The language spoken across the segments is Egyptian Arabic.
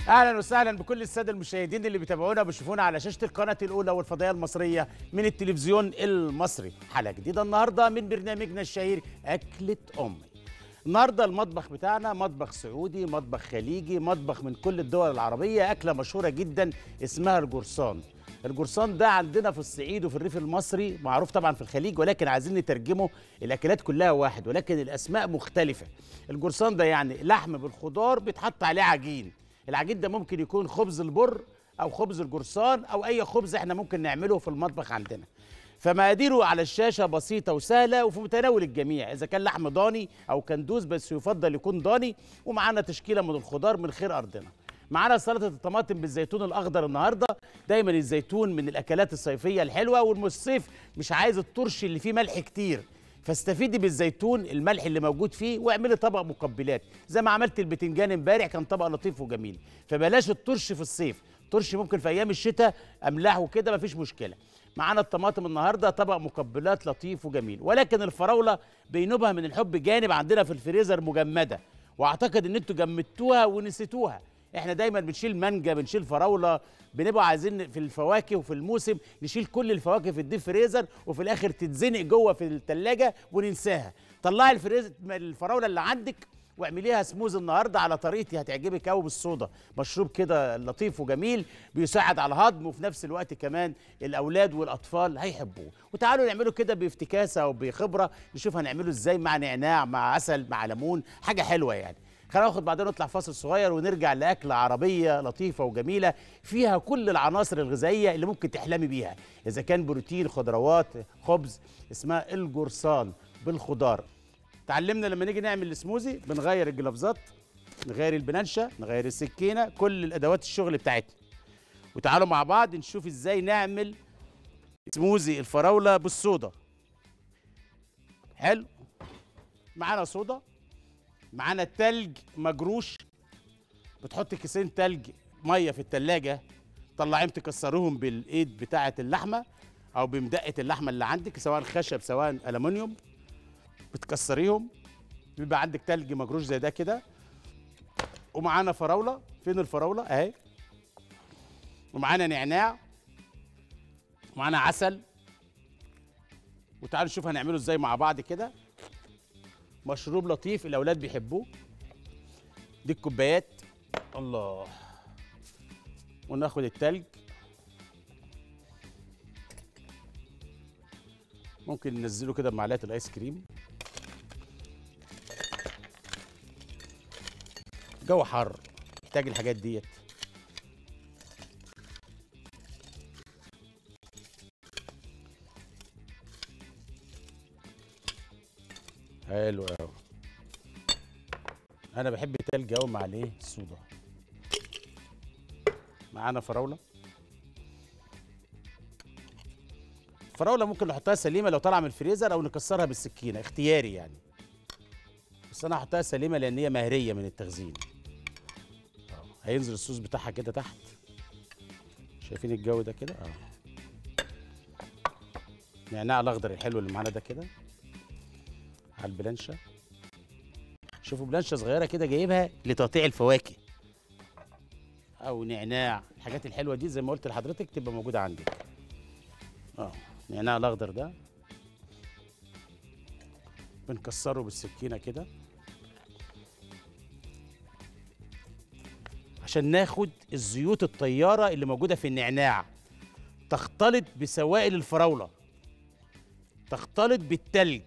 اهلا وسهلا بكل الساده المشاهدين اللي بيتابعونا وبيشوفونا على شاشه القناه الاولى والفضائيه المصريه من التلفزيون المصري حلقه جديده النهارده من برنامجنا الشهير اكله امي النهارده المطبخ بتاعنا مطبخ سعودي مطبخ خليجي مطبخ من كل الدول العربيه اكله مشهوره جدا اسمها الجرسان الجرسان ده عندنا في الصعيد وفي الريف المصري معروف طبعا في الخليج ولكن عايزين نترجمه الاكلات كلها واحد ولكن الاسماء مختلفه الجرسان ده يعني لحم بالخضار بيتحط عليه عجين العجين ده ممكن يكون خبز البر او خبز الجرسان او اي خبز احنا ممكن نعمله في المطبخ عندنا فمقاديره على الشاشه بسيطه وسهله وفي متناول الجميع اذا كان لحم ضاني او كندوز بس يفضل يكون ضاني ومعانا تشكيله من الخضار من خير ارضنا معانا سلطه الطماطم بالزيتون الاخضر النهارده دايما الزيتون من الاكلات الصيفيه الحلوه والصيف مش عايز الطرش اللي فيه ملح كتير فاستفيدي بالزيتون الملح اللي موجود فيه واعملي طبق مقبلات زي ما عملت البتنجان امبارح كان طبق لطيف وجميل فبلاش الطرش في الصيف الطرش ممكن في ايام الشتاء املحه كده مفيش مشكله معانا الطماطم النهارده طبق مقبلات لطيف وجميل ولكن الفراوله بينوبها من الحب جانب عندنا في الفريزر مجمده واعتقد ان انتوا جمدتوها ونسيتوها احنا دايما بنشيل مانجا بنشيل فراوله بنبقى عايزين في الفواكه وفي الموسم نشيل كل الفواكه في الديب فريزر وفي الاخر تتزنق جوه في الثلاجه وننساها طلعي الفريزر الفراوله اللي عندك واعمليها سموز النهارده على طريقتي هتعجبك قوي بالصودا مشروب كده لطيف وجميل بيساعد على الهضم وفي نفس الوقت كمان الاولاد والاطفال هيحبوه وتعالوا نعمله كده بافتكاسه وبخبره نشوف هنعمله ازاي مع نعناع مع عسل مع ليمون حاجه حلوه يعني خلينا ناخد بعدين نطلع فاصل صغير ونرجع لاكله عربيه لطيفه وجميله فيها كل العناصر الغذائيه اللي ممكن تحلمي بيها اذا كان بروتين خضروات خبز اسمها الجرسان بالخضار تعلمنا لما نيجي نعمل السموزي بنغير الجلافزات نغير البنانشه نغير السكينه كل الادوات الشغل بتاعتنا وتعالوا مع بعض نشوف ازاي نعمل سموزي الفراوله بالصودا حلو معانا صودا معانا تلج مجروش بتحط كيسين تلج ميه في التلاجة طلعيهم تكسروهم بالايد بتاعه اللحمه او بمدقه اللحمه اللي عندك سواء خشب سواء الومنيوم بتكسريهم بيبقى عندك تلج مجروش زي ده كده ومعانا فراوله فين الفراوله اهي ومعانا نعناع ومعانا عسل وتعالوا نشوف هنعمله ازاي مع بعض كده مشروب لطيف الاولاد بيحبوه دي الكوبايات الله وناخد التلج ممكن ننزله كده بمعلقه الايس كريم جو حر محتاج الحاجات ديت حلو قوي انا بحب التلج قوي مع الايه الصودا معانا فراوله فراوله ممكن نحطها سليمه لو طالعه من الفريزر او نكسرها بالسكينه اختياري يعني بس انا هحطها سليمه لان هي مهريه من التخزين أهو. هينزل الصوص بتاعها كده تحت شايفين الجو ده كده اه نعناع الاخضر الحلو اللي معانا ده كده على البلانشه شوفوا بلانشه صغيره كده جايبها لتقطيع الفواكه او نعناع الحاجات الحلوه دي زي ما قلت لحضرتك تبقى موجوده عندك اه النعناع الاخضر ده بنكسره بالسكينه كده عشان ناخد الزيوت الطياره اللي موجوده في النعناع تختلط بسوائل الفراوله تختلط بالتلج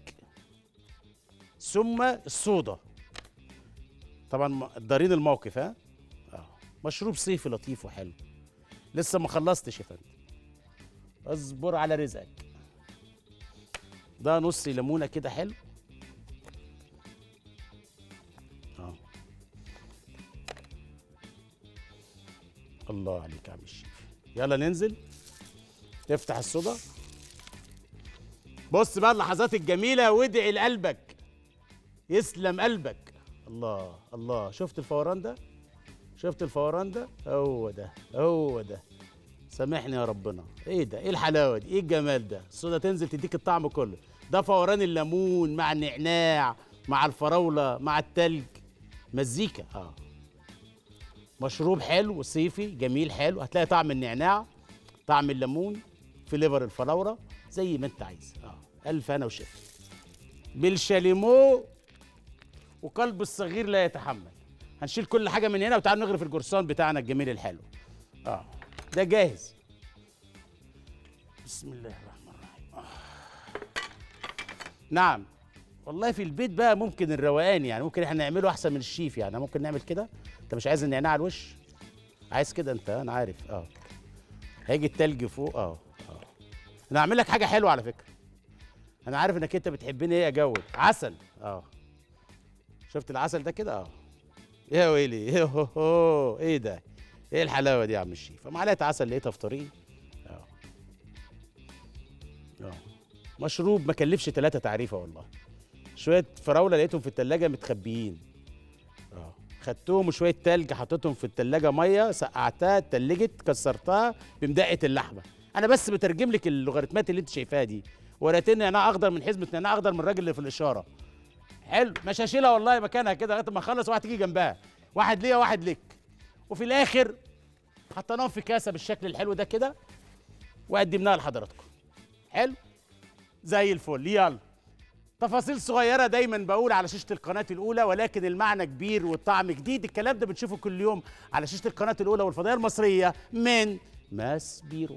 ثم الصودا طبعا مقدرين الموقف ها اه مشروب صيفي لطيف وحلو لسه ما خلصتش يا فندم اصبر على رزقك ده نص ليمونه كده حلو اه الله عليك يا عم الشيف يلا ننزل افتح الصودا بص بقى اللحظات الجميله وادعي لقلبك يسلم قلبك الله الله شفت الفوران ده شفت الفوران ده هو ده هو ده سامحني يا ربنا ايه ده ايه الحلاوه دي ايه الجمال ده الصودا تنزل تديك الطعم كله ده فوران الليمون مع النعناع مع الفراوله مع التلج مزيكا اه مشروب حلو صيفي جميل حلو هتلاقي طعم النعناع طعم الليمون فليفر الفراوله زي ما انت عايز اه الف انا وشفا بالشاليمو وقلب الصغير لا يتحمل هنشيل كل حاجه من هنا وتعالوا نغرف الجرسان بتاعنا الجميل الحلو اه ده جاهز بسم الله الرحمن الرحيم آه. نعم والله في البيت بقى ممكن الروقان يعني ممكن احنا نعمله احسن من الشيف يعني ممكن نعمل كده انت مش عايز النعناع على الوش عايز كده انت انا عارف اه هيجي التلج فوق اه اه انا هعمل لك حاجه حلوه على فكره انا عارف انك انت بتحبني ايه اجود عسل اه شفت العسل ده كده اه يا ويلي ايه هو هو ايه ده ايه الحلاوه دي يا عم الشيف معلقه عسل لقيتها في طريقي اه اه مشروب ما كلفش ثلاثة تعريفه والله شويه فراوله لقيتهم في التلاجة متخبيين اه خدتهم وشويه تلج حطيتهم في التلاجة ميه سقعتها اتلجت كسرتها بمدقه اللحمه انا بس بترجم لك اللوغاريتمات اللي انت شايفاها دي ورقتين نعناع اخضر من حزمه نعناع اخضر من الراجل اللي في الاشاره حلو مش هشيلها والله مكانها كده لغايه ما اخلص واحد تيجي جنبها واحد ليا واحد ليك وفي الاخر حطيناهم في كاسه بالشكل الحلو ده كده وقدمناها لحضراتكم حلو زي الفل يلا تفاصيل صغيره دايما بقول على شاشه القناه الاولى ولكن المعنى كبير والطعم جديد الكلام ده بنشوفه كل يوم على شاشه القناه الاولى والفضائيه المصريه من ماس بيرو